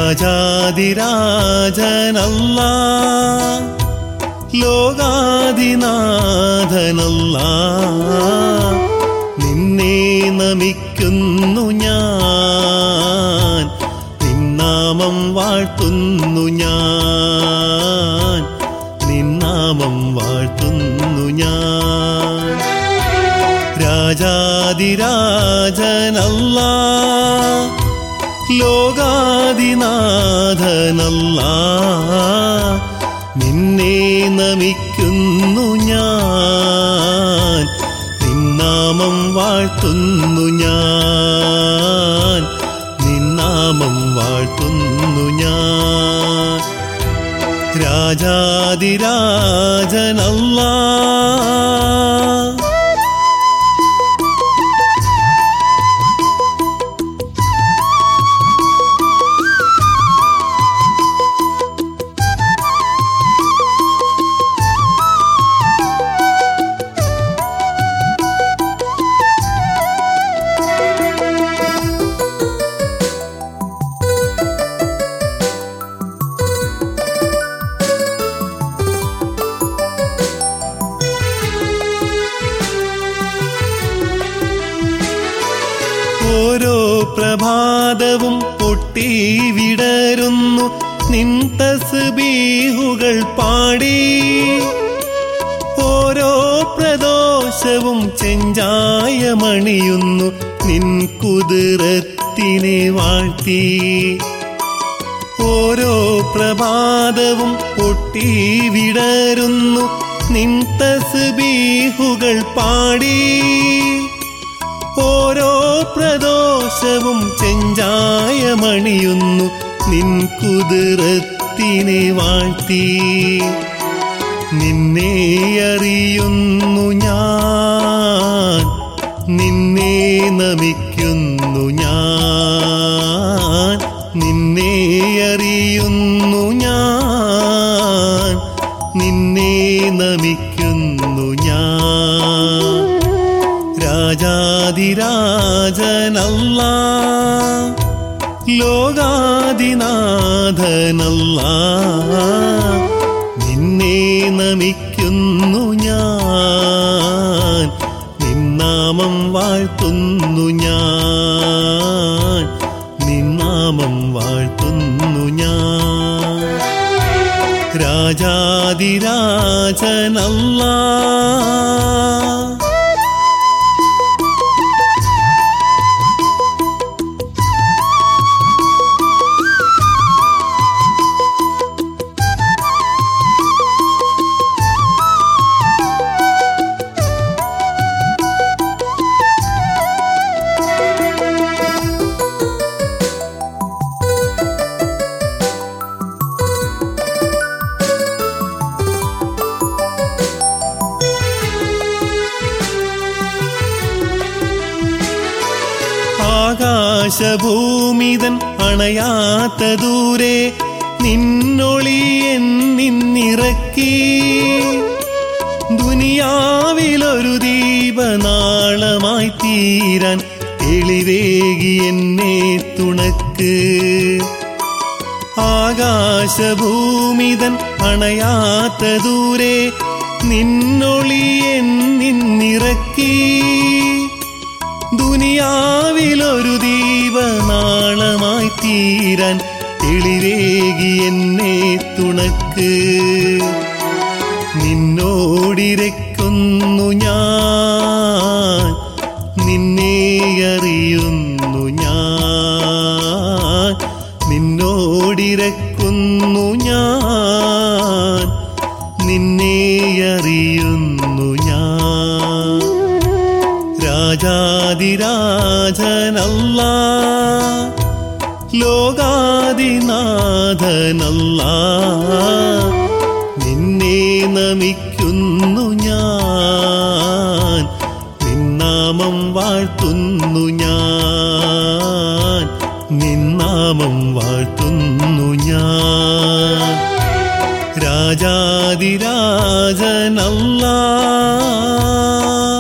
രാജാതിരാജനല്ല ലോകാദിനാഥനല്ല നിന്നെ നമിക്കുന്നു ഞാൻ നിന്നാമം വാഴ്ത്തുന്നു ഞാൻ നിന്നാമം വാഴ്ത്തുന്നു ഞാൻ രാജാതിരാജനല്ല ലോകാദിനാഥനല്ല നിന്നെ നമിക്കുന്നു ഞാൻ നിന്നാമം വാഴ്ത്തുന്നു ഞാൻ നിന്നാമം വാഴ്ത്തുന്നു ഞാൻ രാജാതിരാജനല്ല ഓരോ പ്രഭാതവും പൊട്ടി വിടരുന്നു നിൻ തസ്ബീഹുകൾ പാടി ഓരോ പ്രദോഷവും ചെഞ്ചായമണിയുന്നു നിൻ കുതിരത്തിനെ വാഴ്ത്തി ഓരോ പ്രഭാതവും പൊട്ടി വിടരുന്നു നിൻ തസ്ബീഹുകൾ പാടി ഓരോ പ്രദോഷവും ചെഞ്ചായമണിയുന്നു നിൻ കുതിരത്തിനെ വാഴ്ത്തി നിന്നെ അറിയുന്നു ഞാൻ നിന്നെ നമിക്കുന്നു ഞാൻ നിന്നെ അറിയുന്നു ഞാൻ നിന്നെ നമിക്കുന്നു ഞാൻ രാജാതിരാജനല്ല ലോകാദിനാഥനല്ല നിന്നെ നമിക്കുന്നു ഞാൻ നിന്നാമം വാഴ്ത്തുന്നു ഞാൻ നിന്നാമം വാഴ്ത്തുന്നു ഞാൻ രാജാതിരാജനല്ല ആകാശഭൂമിതൻ അണയാത്ത ദൂരെ നിന്നൊളി എന്നിറക്കി ദുനിയാവിലൊരു ദീപനാളമായി തീരാൻ തെളിവേകി എന്നെ തുണക്ക് ആകാശഭൂമിതൻ അണയാത്ത ദൂരെ നിന്നൊളി എന്നിറക്കി ദുനിയാവിലൊരു ദീപനാളമായി തീരാൻ തെളിവേകി എന്നെ തുണക്ക് നിന്നോടിരക്കുന്നു ഞാൻ നിന്നെ അറിയുന്നു ഞാൻ നിന്നോടിരക്കുന്നു ഞാൻ നിന്നെ അറിയുന്നു ഞാൻ രാജാതിരാജനല്ല ലോകാദിനാഥനല്ല നിന്നെ നമിക്കുന്നു ഞാൻ നിന്നാമം വാഴ്ത്തുന്നു ഞാൻ നിന്നാമം വാഴ്ത്തുന്നു ഞാൻ രാജാതിരാജനല്ല